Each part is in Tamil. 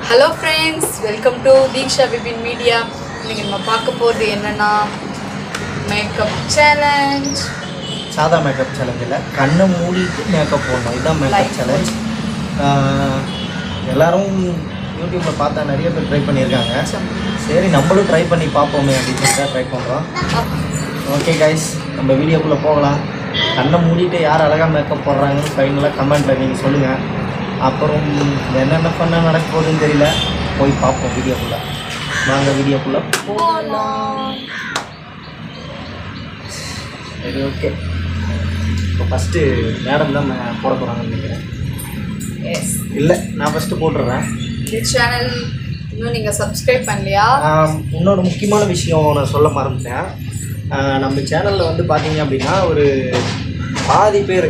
Hello friends welcome to Diksha Bipin media இன்னைக்கு நம்ம பார்க்க போகிறது என்னன்னா மேக்கப் சேலஞ்ச் சாதா மேக்கப் சேலஞ்சில் கண்ணை மூடிட்டு மேக்கப் போடணும் இதுதான் மேக்கப் Light சேலஞ்ச் எல்லாரும் யூடியூப்பில் பார்த்தா நிறைய பேர் ட்ரை பண்ணியிருக்காங்க சரி நம்மளும் ட்ரை பண்ணி பார்ப்போமே அப்படின்னு சொல்லிட்டு ட்ரை பண்ணுறோம் ஓகே கைஸ் நம்ம வீடியோக்குள்ளே போகலாம் கண்ணை மூடிட்டு யார் அழகாக மேக்கப் போடுறாங்கன்னு ஃபைனலாக கமெண்ட்டில் நீங்கள் சொல்லுங்கள் அப்புறம் என்னென்ன பண்ண நடக்க போகுதுன்னு தெரியல போய் பார்ப்போம் வீடியோக்குள்ளே வாங்க வீடியோக்குள்ளே போகலாம் சரி ஓகே இப்போ ஃபஸ்ட்டு மேடம் தான் ம- போட போகிறாங்கன்னு நினைக்கிறேன் எஸ் இல்லை நான் ஃபஸ்ட்டு போட்டுடுறேன் இந்த சேனல் இன்னும் நீங்கள் சப்ஸ்கிரைப் பண்ணலையா ஆம், இன்னொரு முக்கியமான விஷயம் நான் சொல்ல மறந்துட்டேன் ஆ, நம்ம சேனலில் வந்து பார்த்தீங்க அப்படின்னா ஒரு பாதி பேர்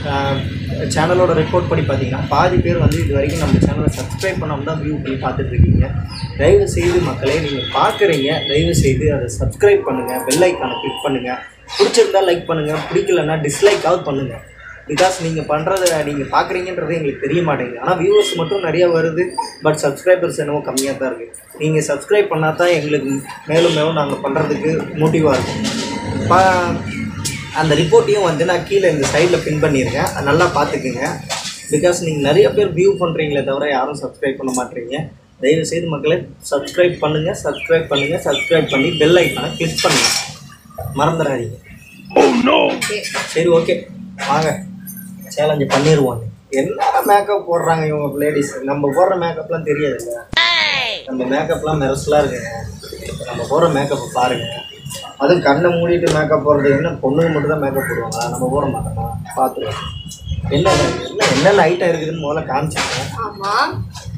சேனலோட ரிப்போர்ட் படி பார்த்தீங்கன்னா பாதி பேர் வந்து இது வரைக்கும் நம்ம சேனலை சப்ஸ்கிரைப் பண்ணாமல் தான் வியூ பண்ணி பார்த்துட்டு இருக்கீங்க தயவு செய்து மக்களே நீங்கள் பார்க்குறீங்க தயவு செய்து அதை சப்ஸ்கிரைப் பண்ணுங்கள் பெல் ஐக்கானை கிளிக் பண்ணுங்கள் பிடிச்சிருந்தா லைக் பண்ணுங்கள் பிடிக்கலன்னா டிஸ்லைக்காவது பண்ணுங்கள் பிகாஸ் நீங்கள் பண்ணுறத நீங்கள் பார்க்குறீங்கன்றது எங்களுக்கு தெரிய மாட்டேங்குது ஆனால் வியூவர்ஸ் மட்டும் நிறைய வருது பட் சப்ஸ்கிரைபர்ஸ் என்னவோ கம்மியாக தான் இருக்குது நீங்கள் சப்ஸ்கிரைப் பண்ணால் தான் எங்களுக்கு மேலும் மேலும் நாங்கள் பண்ணுறதுக்கு மோட்டிவாக இருக்கும் பா அந்த ரிப்போர்ட்டையும் வந்து நான் கீழே இந்த சைடில் பின் பண்ணியிருக்கேன் அதை நல்லா பார்த்துக்குங்க பிகாஸ் நீங்கள் நிறைய பேர் வியூ பண்ணுறீங்களே தவிர யாரும் சப்ஸ்கிரைப் பண்ண மாட்டீங்க தயவு செய்து மக்களே சப்ஸ்கிரைப் பண்ணுங்கள் சப்ஸ்கிரைப் பண்ணுங்கள் சப்ஸ்கிரைப் பண்ணி பெல் ஐக்கானை கிளிக் பண்ணுங்கள் மறந்துடாதீங்க ஓகே சரி ஓகே வாங்க சேலஞ்சு பண்ணிடுவோம் என்ன மேக்கப் போடுறாங்க இவங்க லேடிஸ் நம்ம போடுற மேக்கப்லாம் தெரியாதுல்ல நம்ம மேக்கப்லாம் மெரஸ்லாம் இருக்குங்க நம்ம போடுற மேக்கப்பை பாருங்க அதுவும் கண்ணை மூடிட்டு மேக்கப் போடுறது என்ன பொண்ணுங்க மட்டும் தான் மேக்கப் போடுவாங்க நம்ம போட மாட்டோமா பார்த்துருவோம் என்ன என்ன என்னென்ன ஐட்டம் இருக்குதுன்னு முதல்ல காமிச்சிருக்கேன் ஆமாம்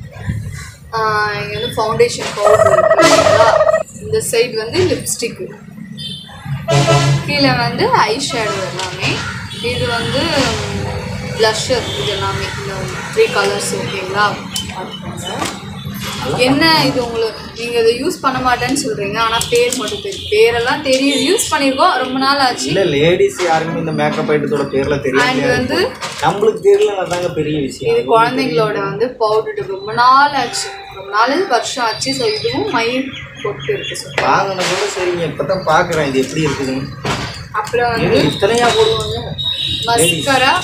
இங்கே வந்து ஃபவுண்டேஷன் பவுடர் இருக்குங்களா இந்த சைடு வந்து லிப்ஸ்டிக்கு கீழே வந்து ஐ ஷேடோ எல்லாமே இது வந்து ப்ளஷர் இது எல்லாமே இந்த த்ரீ கலர்ஸ் ஓகேங்களா பார்த்துக்கோங்க என்ன இது உங்களுக்கு நீங்கள் இதை யூஸ் பண்ண மாட்டேன்னு சொல்கிறீங்க ஆனால் பேர் மட்டும் தெரியும் பேரெல்லாம் தெரியும் யூஸ் பண்ணியிருக்கோம் ரொம்ப நாள் ஆச்சு இல்லை லேடிஸ் யாருக்குமே இந்த மேக்கப் ஐட்டத்தோட பேர்ல அண்ட் தெரியாது வந்து நம்மளுக்கு தெரியல தாங்க பெரிய இது விஷயம் குழந்தைங்களோட வந்து பவுடர் ரொம்ப நாள் ஆச்சு ரொம்ப நாள் வருஷம் ஆச்சு ஸோ இதுவும் மயில் பொட்டு இருக்கு ஸோ வாங்கின கூட சரிங்க இப்போ தான் பார்க்குறேன் இது எப்படி இருக்குதுன்னு அப்புறம் வந்து இது இத்தனையா போடுவாங்க மஸ்கரா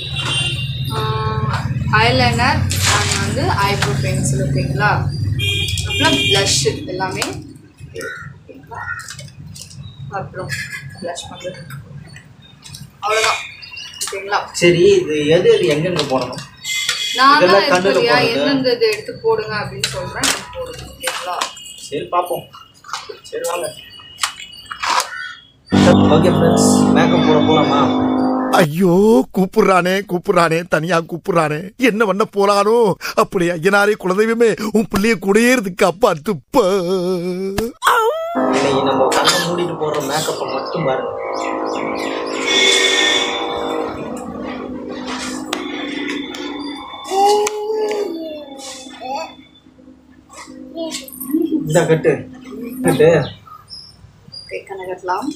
ஐலைனர் அண்ட் வந்து ஐப்ரோ பென்சில் ஓகேங்களா அப்புறம் ப்ளஷ் எல்லாமே ஓகேங்களா? அப்புறம் ப்ளஷ் பண்ணுறது அவ்வளோதான் ஓகேங்களா சரி இது எது எது எங்கெங்க போடணும் நான் தான் இதெல்லாம் கண்ணுல இருக்கிறியா போடுறது. எந்தெந்த இது எடுத்து போடுங்க அப்படின்னு சொல்கிறேன் போடுங்க ஓகேங்களா சரி பார்ப்போம் சரி வாங்க ஓகே ஃப்ரெண்ட்ஸ் மேக்கப் போட போகலாமா ஐயோ கூப்பிடுறானே கூப்பிடுறானே தனியா கூப்பிடுறானே என்ன பண்ண போறானோ அப்படி ஐயனாரே குலதெய்வமே உன் பிள்ளைய கூடயே இருக்கு அப்பா துப்ப இன்னைக்கு நம்ம கண்ணை மூடிட்டு போடுற மேக்கப்பை மட்டும் பாருங்க இந்த கட்டு கட்டு ஓகே கனகட்லாம்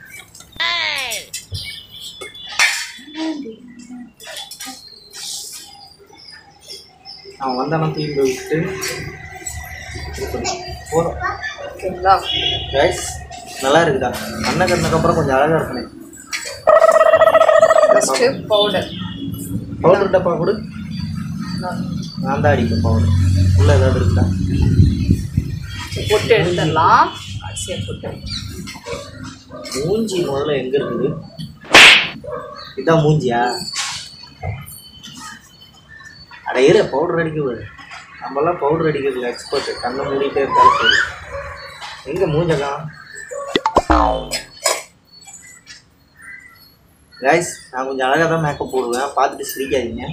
அவன் வந்தானா தூக்கி விட்டு இது பண்ணி போதும் ஓகேங்களா கைஸ் நல்லா இருக்குதா அண்ணன் கட்டினதுக்கப்புறம் கொஞ்சம் அழகாக இருக்கணும் ஃபஸ்ட்டு பவுடர் பவுடர் டப்பா கொடு நான் தான் அடிப்பேன் பவுடர் உள்ள ஏதாவது இருக்குதா பொட்டு எடுத்துடலாம் அரிசியை பொட்டு மூஞ்சி முதல்ல எங்கே இருக்குது இதான் மூஞ்சியா அட இரு பவுடர் அடிக்கிறது நம்மலாம் பவுடர் அடிக்கிறதுல எக்ஸ்பர்ட் கண்ணை மூடிட்டே இருக்காலும் சரி எங்கே மூஞ்சலாம் கைஸ் நான் கொஞ்சம் அழகாக தான் மேக்கப் போடுவேன் பார்த்துட்டு சிரிக்காதீங்க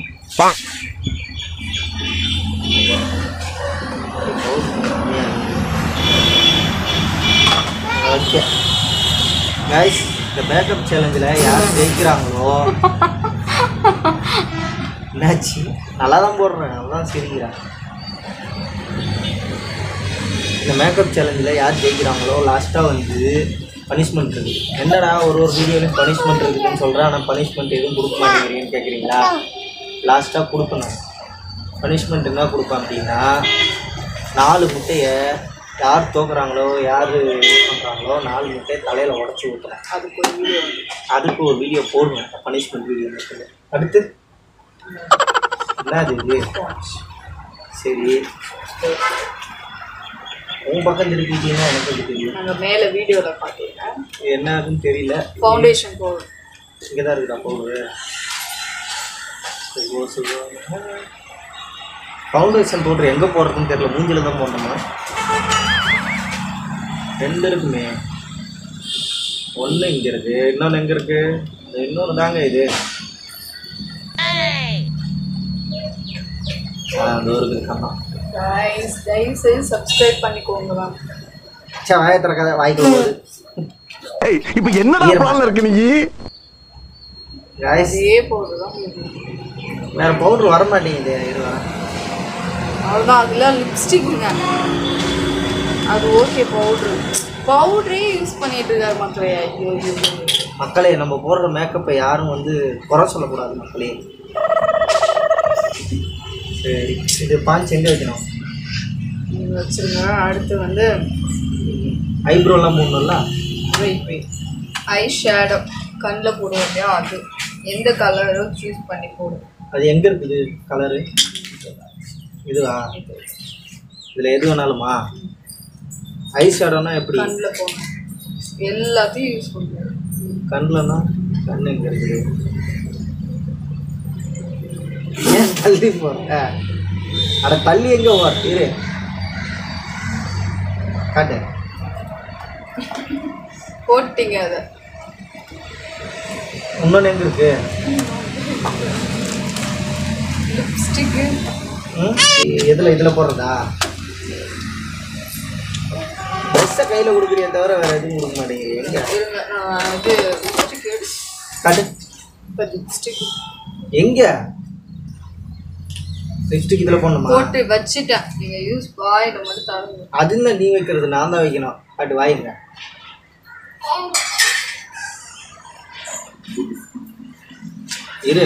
ஓகே கைஸ் இந்த மேக்கப் சேலஞ்சில் யார் ஜெயிக்கிறாங்களோ என்னாச்சு நல்லா தான் போடுறேன் அதான் சிரிக்கிறேன் இந்த மேக்கப் சேலஞ்சில் யார் ஜெயிக்கிறாங்களோ லாஸ்ட்டாக வந்து பனிஷ்மெண்ட் இருக்குது என்னடா ஒரு ஒரு வீடியோலையும் பனிஷ்மெண்ட் இருக்குதுன்னு சொல்கிறேன் ஆனால் பனிஷ்மெண்ட் எதுவும் கொடுக்க மாட்டேங்கிறீங்கன்னு கேட்குறீங்களா லாஸ்ட்டாக கொடுக்கணும் பனிஷ்மெண்ட் என்ன கொடுப்பேன் அப்படின்னா நாலு முட்டையை யார் தோக்குறாங்களோ யார் பண்ணுறாங்களோ நாலு முட்டையை தலையில் உடச்சி ஊற்றுறேன் அதுக்கு ஒரு வீடியோ வந்து அதுக்கு ஒரு வீடியோ போடுவேன் பனிஷ்மெண்ட் வீடியோ மட்டும் அடுத்து என்னது இது சரி உன் பக்கம் திருப்பிட்டீங்கன்னா எனக்கு எப்படி தெரியும் நாங்கள் மேலே வீடியோவில் பார்த்தீங்கன்னா இது என்ன ஆகுதுன்னு தெரியல ஃபவுண்டேஷன் பவுடர் இங்கே தான் இருக்குதா பவுடரு ஃபவுண்டேஷன் பவுடர் எங்கே போடுறதுன்னு தெரியல மூஞ்சில தான் போடணுமா ரெண்டு இருக்குமே ஒன்று இங்கே இருக்கு இன்னொன்று எங்கே இருக்கு இன்னொன்று தாங்க இது ஆ அந்த ஒரு கண்ணா கைஸ் தயவு செய்து சப்ஸ்கிரைப் பண்ணிக்கோங்க மேம் சே வாயை திறக்காத வாய்க்கு வருது ஏய் இப்ப என்னடா பிளான்ல இருக்கு நீ காய்ஸ் அதே பவுடர் தான் உங்களுக்கு. வேற பவுடர் வர மாட்டேங்குது இருவா அவ்வளோதான் அதெல்லாம் லிப்ஸ்டிக்குங்க அது ஓகே பவுட்ரு பவுடரே யூஸ் பண்ணிட்டு இருக்காரு மக்களே ஐயோ ஐயோ, ஐயோ. மக்களே நம்ம போடுற மேக்கப்பை யாரும் வந்து குறை சொல்லக்கூடாது மக்களே சரி இது பாஞ்சு எங்கே வைக்கணும் நீங்க வச்சிருங்க அடுத்து வந்து ஐப்ரோலாம் போடணும்ல வெயிட் வெயிட் ஐ ஷேடோ கண்ணில் போடுவோம் இல்லையா அது எந்த கலரோ சூஸ் பண்ணி போடும் அது எங்கே இருக்குது கலரு இதுவா இதில் எது வேணாலுமா ஐ ஷேடோனா எப்படி கண்ணில் போடணும் எல்லாத்தையும் யூஸ் பண்ணுவோம் கண்ணுலனா கண் எங்கே இருக்குது ஏன் தள்ளி போற அட தள்ளி எங்கே போற இரு காட்டு போட்டீங்க அதை இன்னொன்று எங்கே இருக்கு லிப்ஸ்டிக்கு ம்? எதில் இதில் போடுறதா ட்ரெஸ்ஸை கையில் கொடுக்குறியே தவிர வேறு எதுவும் கொடுக்க மாட்டேங்கிறீங்க எங்க இருங்க நான் இது லிப்ஸ்டிக் காட்டு இப்போ லிப்ஸ்டிக் எங்க லிப்ஸ்டிக் இதில் போடணுமா போட்டு வச்சுட்டேன் நீங்கள் யூஸ் வாயில் மட்டும் தருங்க அது என்ன நீ வைக்கிறது நான் தான் வைக்கணும் காட்டு வாயுங்க இரு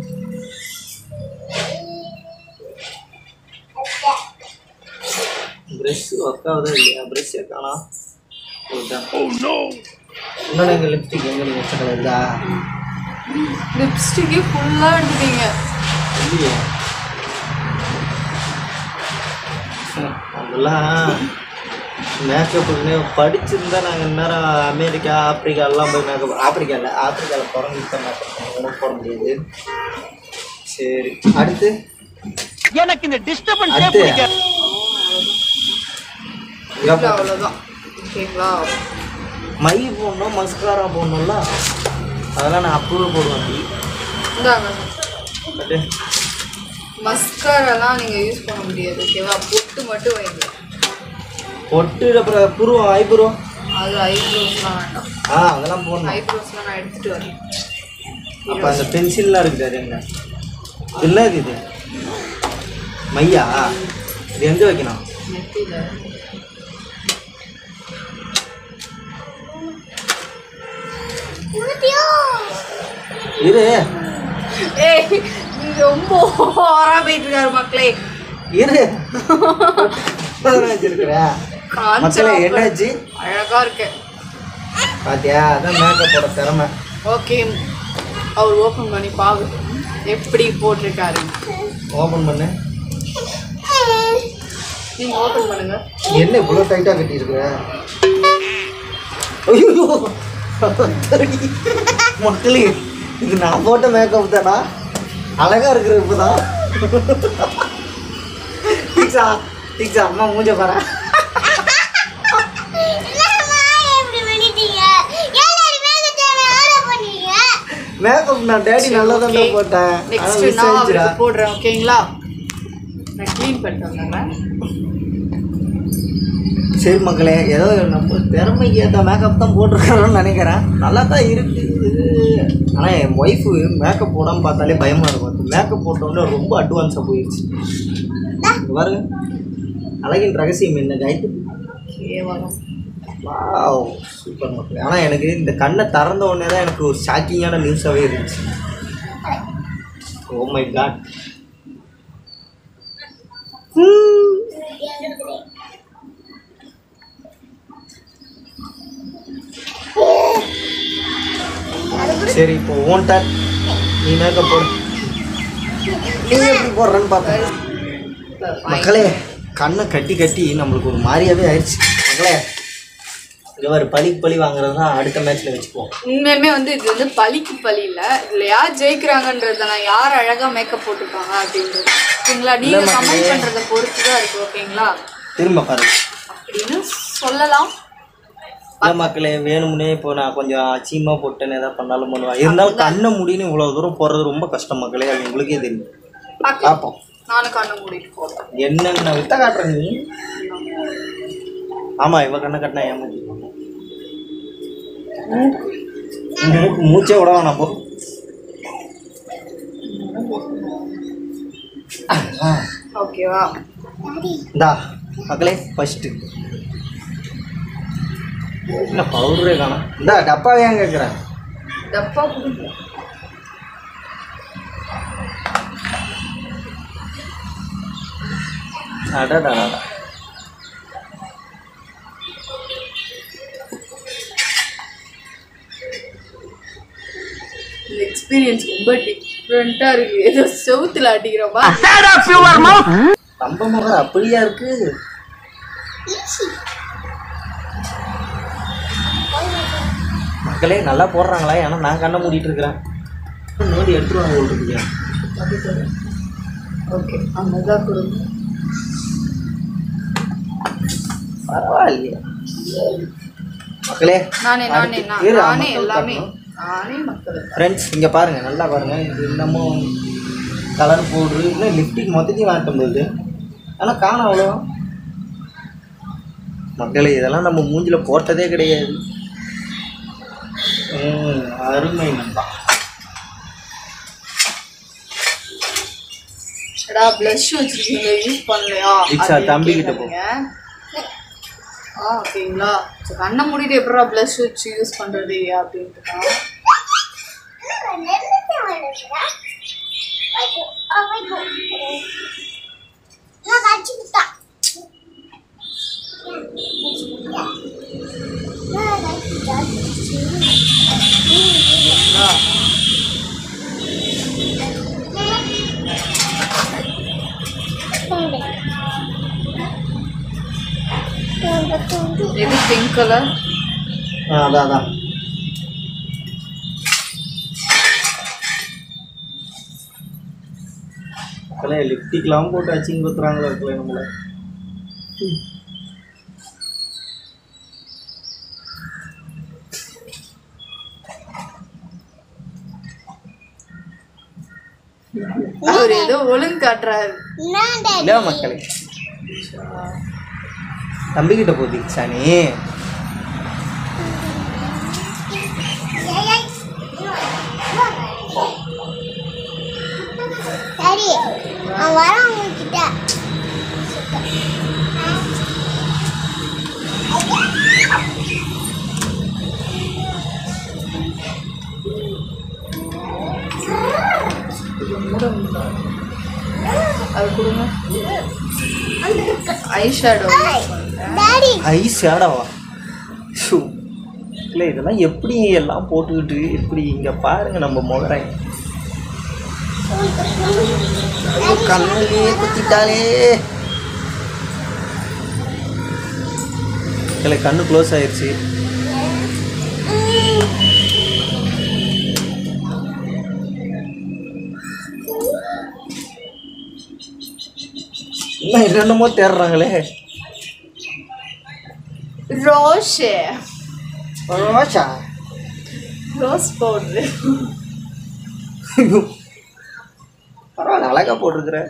ப்ரெஷ் ஒர்க் ஆகுதா இல்லையா ப்ரெஷ்ஷை காணோம் இன்னொன்று எங்கள் லிப்ஸ்டிக் எங்கே நீங்கள் வச்ச கலர் இதா லிப்ஸ்டிக்கே ஃபுல்லாக எடுத்துட்டீங்க இல்லையே ம், அதெல்லாம் மேக்கப்புன்னு படிச்சிருந்தா நாங்கள் நேரம் அமெரிக்கா ஆப்பிரிக்கா எல்லாம் போய் மேக்கப் ஆப்பிரிக்கா இல்லை ஆப்பிரிக்காவில் பிறந்து தான் மேக்கப் பண்ணுவோம் போட முடியாது சரி அடுத்து எனக்கு இந்த டிஸ்டர்பன்ஸே அடுத்து பிடிக்காது இதோ இல்லை அவ்வளோதான் ஓகேங்களா மை போடணும் மஸ்காரா போடணும்ல அதெல்லாம் நான் அப்ரூவல் போடுவேன் அப்படி இந்தாங்க பட்டு மஸ்காரெல்லாம் நீங்கள் யூஸ் பண்ண முடியாது ஓகேவா பொட்டு மட்டும் வைங்க பொட்டு அப்புறம் புருவம் ஐபுருவம் அது ஐப்ரோஸ்லாம் வேண்டாம் ஆ அதெல்லாம் போடணும் ஐப்ரோஸ்லாம் நான் எடுத்துகிட்டு வரேன் அப்போ அந்த பென்சில்லாம் இருக்குது அது என்ன இது என்ன இது மையா இது எங்கே வைக்கணும் நெத்தியில் இரு ஏய் நீ ரொம்ப ஓவரா போயிட்டு இருக்காரு மக்களே இரு அதான் வச்சிருக்கிறேன் மக்களே காஞ்சா என்னாச்சு அழகா இருக்கு பாத்தியா அதான் மேக்கப்போட திறமை ஓகே அவர் ஓப்பன் பண்ணி பாகு எப்படி போட்டிருக்காரு ஓப்பன் பண்ணு நீங்க ஓப்பன் பண்ணுங்க நீ என்ன இவ்வளோ டைட்டாக கட்டியிருக்கிற ஐயோ மக்களே இது நான் போட்ட மேக்கப் தானா அழகா இருக்கிற இப்போதான் டீக்ஸா டீக்ஸா அம்மா மூஞ்ச பாரு மேக்கப் நான் டேடி நல்லா தான் போட்டேன் ஆனா நெக்ஸ்ட் miss நான் ஆயிடுச்சுடா. அவருக்கு போடுறேன் ஓகேங்களா நான் க்ளீன் பண்ணிட்டு வந்துடுறேன் சரி மக்களே ஏதோ நம்ம திறமைக்கு ஏற்ற மேக்கப் தான் போட்டிருக்காரோன்னு நினைக்கிறேன் நல்லா தான் இருக்குது ஆனால் என் ஒய்ஃபு மேக்கப் போடாமல் பார்த்தாலே பயமாக இருக்கும் மேக்கப் போட்டோன்னே ரொம்ப அட்வான்ஸாக போயிடுச்சு இங்க பாருங்க அழகின் ரகசியம் என்ன காய்த்து கேவலம் வாவ் சூப்பர் மக்களே ஆனால் எனக்கு இந்த கண்ணை திறந்த உடனே தான் எனக்கு ஒரு ஷாக்கிங்கான நியூஸாகவே இருந்துச்சு ஓ மை காட் சரி இப்போ ஓன் டர்ன் நீ மேக்கப் போடு நீ எப்படி போடுறேன்னு பார்ப்பேன் மக்களே கண்ணை கட்டி கட்டி நம்மளுக்கு ஒரு மாதிரியாவே ஆயிடுச்சு மக்களே இங்கே ஒரு பழிக்கு பழி வாங்குறது தான் அடுத்த மேட்ச்சில் வச்சுக்குவோம் உண்மையுமே வந்து இது வந்து பழிக்கு பழி இல்ல இதுல யார் ஜெயிக்கிறாங்கன்றத நான் யார் அழகா மேக்கப் போட்டிருக்காங்க அப்படின்றது ஓகேங்களா நீங்க கமெண்ட் பண்றத பொறுத்து தான் இருக்கு ஓகேங்களா திரும்ப பாருங்க அப்படின்னு சொல்லலாம் இல்லை மக்களே வேணும்னே இப்போ நான் கொஞ்சம் அச்சீமாக போட்டேன்னு எதாவது பண்ணாலும் பண்ணுவேன் இருந்தாலும் கண்ணை முடின்னு இவ்வளோ தூரம் போடுறது ரொம்ப கஷ்டம் மக்களே அது உங்களுக்கே தெரியும் பார்க்கலாம் பார்ப்போம் நானும் கண்ணு மூடிட்டு போறேன் என்னென்ன வித்த காட்டுறேன் நீ ஆமாம் இவ கண்ணை கட்டினா ஏமாத்தி மூக்கு மூச்சே விட வேணாம் போ ஓகேவா இந்தா மக்களே ஃபஸ்ட்டு என்ன பவுடரே காணும் இந்தா டப்பா ஏன் கேட்குறேன் டப்பா கொடுங்க அடடா இந்த எக்ஸ்பீரியன்ஸ் ரொம்ப டிஃப்ரெண்டா இருக்கு ஏதோ செவுத்துல அடிக்கிறோமா நம்ம முகம் அப்படியா இருக்கு மக்களே நல்லா போடுறாங்களா ஏன்னா நான் கண்ணை மூடிட்டு இருக்கிறேன் நோண்டி எடுத்துருவாங்க போல் இருக்குங்க ஓகே அங்கதான் கொடுங்க பரவாயில்லையே மக்களே நானே நானே நான் இரு, நானே மக்கள் எல்லாமே காட்டணும். நானே மக்கள் ஃப்ரெண்ட்ஸ் இங்கே பாருங்கள் நல்லா பாருங்கள் இது இன்னமும் கலர் பவுட்ரு இன்னும் லிப்டிக் மொத்தத்தையும் வாட்டும் போகுது ஆனால் காணும் அவ்வளோ மக்களே இதெல்லாம் நம்ம மூஞ்சில போட்டதே கிடையாது ம், அருமை நண்பா எடா ப்ளஷ் வச்சிருக்கீங்க யூஸ் பண்ணலையா இட்ஸா, அப்படின்னு தம்பி கிட்ட போ. கேட்காதீங்க. ஆ ஓகேங்களா சரி, கண்ணை மூடிட்டு எப்படா ப்ளஷ் வச்சு யூஸ் பண்றது அப்படின்ட்டு தான் எது பிங்க் கலர் ஆ அதான் அதான் மக்களே லிப்டிக்லாம் போட்டு அச்சிங் குத்துறாங்களா இருக்கல நம்மளை அவர் ஏதோ ஒழுங்கு காட்டுறாரு இல்ல மக்களே தம்பிக்கிட்ட போகுது சாணி சரி நான் வரேன் உங்ககிட்ட அது கொடுங்க ஐ ஷேடோ டாடி ஐ ஷேடோவா ஷூ இல்லை இதெல்லாம் எப்படி எல்லாம் போட்டுக்கிட்டு எப்படி இங்கே பாருங்க நம்ம முகரை கண்ணிலே குத்திட்டாலே இல்லை கண்ணு க்ளோஸ் ஆயிடுச்சு இன்னும் என்னென்னமோ தேடுறாங்களே ரோஷே ரோஷா ரோஸ் பவுடரு ஐயோ. பரவாயில்ல அழகா போட்டிருக்கிற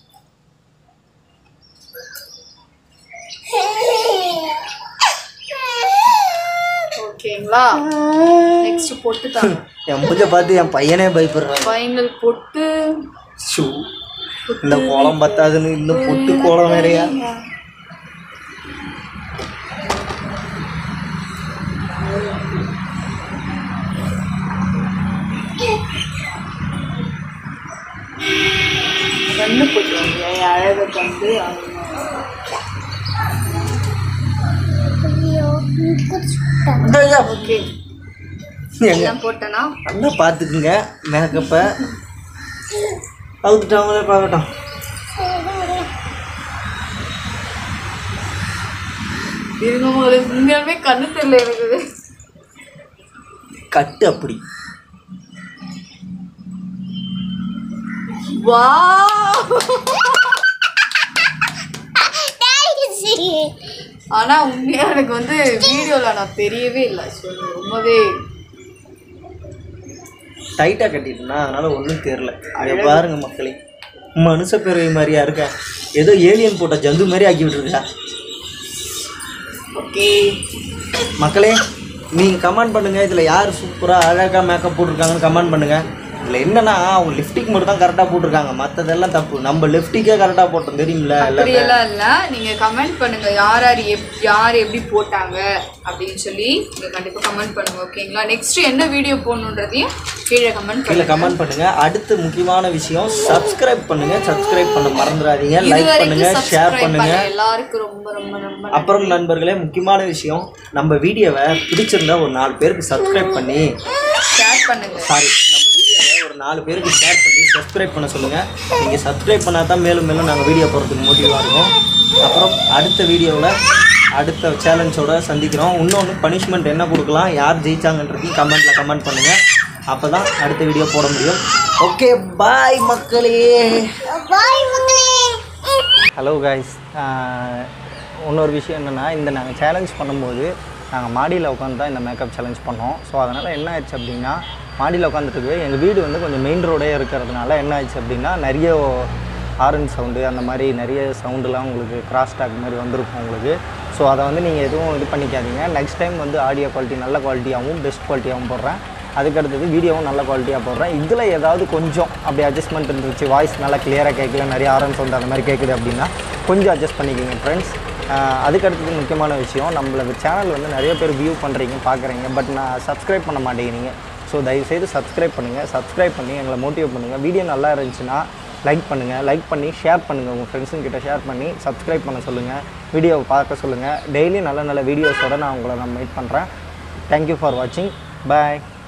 ஓகேங்களா நெக்ஸ்ட் பொட்டு தாங்க என் மூஞ்ச பார்த்து என் பையனே பயப்படுறான் ஃபைனல் பொட்டு ஷூ இந்த கோலம் பத்தாதுன்னு இன்னும் பொட்டு கோலம் வேறையா கண்ணு பொட்டு வாங்க அழகை கண்டு குடிச்சுட்டேன் ஓகே எங்க எல்லாம் போட்டேனா நல்லா பார்த்துக்குங்க மேக்கப்பை அவுத்துட்டாங்களே பார்க்கட்டும் இருங்க உங்களுக்கு உண்மையாலுமே கண்ணு தெரியல எனக்கு கட்டு அப்படி வா டாடி சி ஆனா உண்மையா எனக்கு வந்து வீடியோல நான் தெரியவே இல்லை சொல்லு ரொம்பவே டைட்டாக கட்டிட்டேன்னா அதனால ஒன்றும் தெரில இதை பாருங்க மக்களே மனுஷ பிறவி மாதிரியா இருக்க ஏதோ ஏலியன் போட்ட ஜந்து மாதிரி ஆக்கி விட்டுருக்கா ஓகே மக்களே நீங்கள் கமெண்ட் பண்ணுங்கள் இதில் யார் சூப்பராக அழகாக மேக்கப் போட்டிருக்காங்கன்னு கமெண்ட் பண்ணுங்கள் இதில் என்னன்னா அவங்க லிப்டிக் மட்டும் தான் கரெக்டாக போட்டிருக்காங்க மற்றதெல்லாம் தப்பு நம்ம லிப்டிக்கே கரெக்டாக போட்டோம் தெரியுமில்ல எல்லாமே அப்படியெல்லாம் இல்ல நீங்க கமெண்ட் பண்ணுங்க யார் யார் எப் யார் எப்படி போட்டாங்க அப்படின்னு சொல்லி நீங்க கண்டிப்பா கமெண்ட் பண்ணுங்க ஓகேங்களா நெக்ஸ்ட் என்ன வீடியோ போடணுன்றதையும் கீழே கமெண்ட் கீழே பண்ணுங்க கமெண்ட் பண்ணுங்க அடுத்து முக்கியமான விஷயம் சப்ஸ்கிரைப் பண்ணுங்க சப்ஸ்கிரைப் பண்ண மறந்துடாதீங்க இது லைக் வரைக்கும் பண்ணுங்க ஷேர் subscribe பண்ணுங்க பண்ண எல்லாருக்கும் ரொம்ப ரொம்ப ரொம்ப அப்புறம் நண்பர்களே முக்கியமான விஷயம் நம்ம வீடியோவை பிடிச்சிருந்தா ஒரு நாலு பேருக்கு சப்ஸ்கிரைப் பண்ணி ஷேர் பண்ணுங்க சாரி நம்ம வீடியோவை ஒரு நாலு பேருக்கு ஷேர் பண்ணி சப்ஸ்கிரைப் பண்ண சொல்லுங்கள் நீங்கள் சப்ஸ்கிரைப் பண்ணால் தான் மேலும் மேலும் நாங்கள் வீடியோ போடுறதுக்கு மோட்டிவாக இருக்கும் அப்புறம் அடுத்த வீடியோவில் அடுத்த சேலஞ்சோட சந்திக்கிறோம் இன்னொன்று பனிஷ்மெண்ட் என்ன கொடுக்கலாம் யார் ஜெயிச்சாங்கன்றதையும் கமெண்ட்டில் கமெண்ட் பண்ணுங்கள் அப்போ தான் அடுத்த வீடியோ போட முடியும் ஓகே பாய் மக்களே பாய் மக்களே ஹலோ காய்ஸ் இன்னொரு விஷயம் என்னென்னா இந்த நாங்கள் சேலஞ்ச் பண்ணும்போது நாங்கள் மாடியில் உட்காந்து தான் இந்த மேக்கப் சேலஞ்ச் பண்ணோம் ஸோ அதனால் என்ன ஆயிடுச்சு அப்படின்னா மாடியில் உட்காந்துட்டு எங்கள் வீடு வந்து கொஞ்சம் மெயின் ரோடே இருக்கிறதுனால என்ன ஆயிடுச்சு அப்படின்னா நிறைய ஹாரன் சவுண்டு அந்த மாதிரி நிறைய சவுண்டுலாம் உங்களுக்கு கிராஸ் டாக் மாதிரி வந்திருக்கும் உங்களுக்கு ஸோ அதை வந்து நீங்கள் எதுவும் இது பண்ணிக்காதீங்க நெக்ஸ்ட் டைம் வந்து ஆடியோ குவாலிட்டி நல்ல குவாலிட்டியாகவும் பெஸ்ட் குவாலிட்டியாகவும் போடுறேன் அதுக்கடுத்தது வீடியோவும் நல்ல குவாலிட்டியாக போடுறேன் இதில் ஏதாவது கொஞ்சம் அப்படி அட்ஜஸ்ட்மெண்ட் இருந்துச்சு வாய்ஸ் நல்லா கிளியராக கேட்கல நிறைய ஆரன் சவுண்ட் அந்த மாதிரி கேட்குது அப்படின்னா கொஞ்சம் அட்ஜஸ்ட் பண்ணிக்கோங்க ஃப்ரெண்ட்ஸ் அதுக்கடுத்தது முக்கியமான விஷயம் நம்மளோட சேனல் வந்து நிறைய பேர் வியூ பண்ணுறீங்க பார்க்குறீங்க பட் நான் சப்ஸ்கிரைப் பண்ண மாட்டேங்கிறீங்க ஸோ தயவுசெய்து சப்ஸ்கிரைப் பண்ணுங்கள் சப்ஸ்கிரைப் பண்ணி எங்களை மோட்டிவேட் பண்ணுங்கள் வீடியோ நல்லா இருந்துச்சுன்னா லைக் பண்ணுங்கள் லைக் பண்ணி ஷேர் பண்ணுங்கள் உங்கள் ஃப்ரெண்ட்ஸுங்க கிட்ட ஷேர் பண்ணி சப்ஸ்கிரைப் பண்ண சொல்லுங்கள் வீடியோவை பார்க்க சொல்லுங்கள் டெய்லி நல்ல நல்ல வீடியோஸோட நான் உங்களை நான் மீட் பண்ணுறேன் தேங்க்யூ ஃபார் வாட்சிங் பாய்